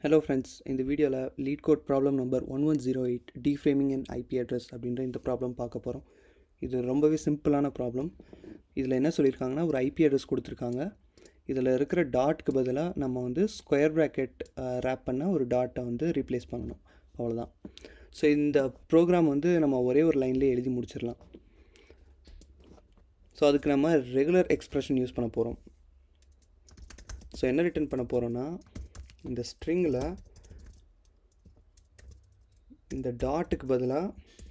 hello friends இந்த வீடியோவில் LeetCode problem number one one zero eight defanging and IP address அப்படின்ற இந்த problem பார்க்க போகிறோம் இது ரொம்பவே சிம்பிளான ப்ராப்ளம் இதில் என்ன சொல்லியிருக்காங்கன்னா ஒரு ஐபி அட்ரஸ் கொடுத்துருக்காங்க இதில் இருக்கிற டாட்க்கு பதிலாக நம்ம வந்து ஸ்கொயர் ப்ராக்கெட் ரேப் பண்ண ஒரு டாட்டை வந்து ரீப்ளேஸ் பண்ணணும் அவ்வளோதான் ஸோ இந்த ப்ரோக்ராம் வந்து நம்ம ஒரே ஒரு லைன்லேயே எழுதி முடிச்சிடலாம் ஸோ அதுக்கு நம்ம ரெகுலர் எக்ஸ்ப்ரெஷன் யூஸ் பண்ண போகிறோம் ஸோ என்ன ரிட்டர்ன் பண்ண போகிறோன்னா இந்த ஸ்ட்ரிங்கில் இந்த டாட்டுக்கு பதிலாக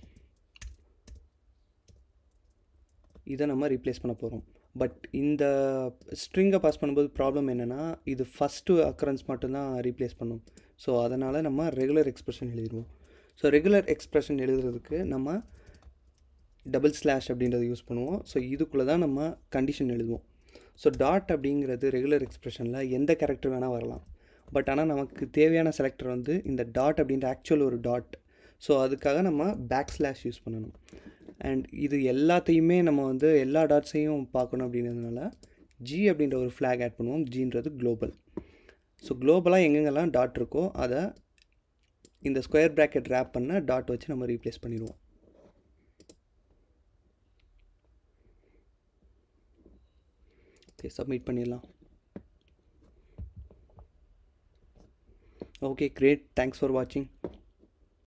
இதை நம்ம ரீப்ளேஸ் பண்ண போகிறோம் பட் இந்த ஸ்ட்ரிங்கை பாஸ் பண்ணும்போது ப்ராப்ளம் என்னென்னா இது ஃபஸ்ட்டு அக்கரன்ஸ் மட்டும்தான் ரீப்ளேஸ் பண்ணும் ஸோ அதனால் நம்ம ரெகுலர் எக்ஸ்ப்ரெஷன் எழுதிடுவோம் ஸோ ரெகுலர் எக்ஸ்ப்ரெஷன் எழுதுறதுக்கு நம்ம டபுள் ஸ்லாஷ் அப்படின்றத யூஸ் பண்ணுவோம் ஸோ இதுக்குள்ளே தான் நம்ம கண்டிஷன் எழுதுவோம் ஸோ டாட் அப்படிங்கிறது ரெகுலர் எக்ஸ்ப்ரெஷனில் எந்த கேரக்டர் வேணால் வரலாம் பட் ஆனால் நமக்கு தேவையான செலக்டர் வந்து இந்த டாட் அப்படின்ற ஆக்சுவல் ஒரு டாட் ஸோ அதுக்காக நம்ம பேக் ஸ்லாஷ் யூஸ் பண்ணணும் அண்ட் இது எல்லாத்தையுமே நம்ம வந்து எல்லா டாட்ஸையும் பார்க்கணும் அப்படின்றதுனால ஜி அப்படின்ற ஒரு ஃப்ளாக் ஆட் பண்ணுவோம் ஜின்றது குளோபல் ஸோ குளோபலாக எங்கெங்கெல்லாம் டாட் இருக்கோ அதை இந்த ஸ்கொயர் ப்ராக்கெட் ரேப் பண்ண டாட் வச்சு நம்ம ரீப்ளேஸ் பண்ணிடுவோம் ஓகே சப்மிட் பண்ணிடலாம் ஓகே கிரேட் தேங்க்ஸ் ஃபார் வாட்சிங்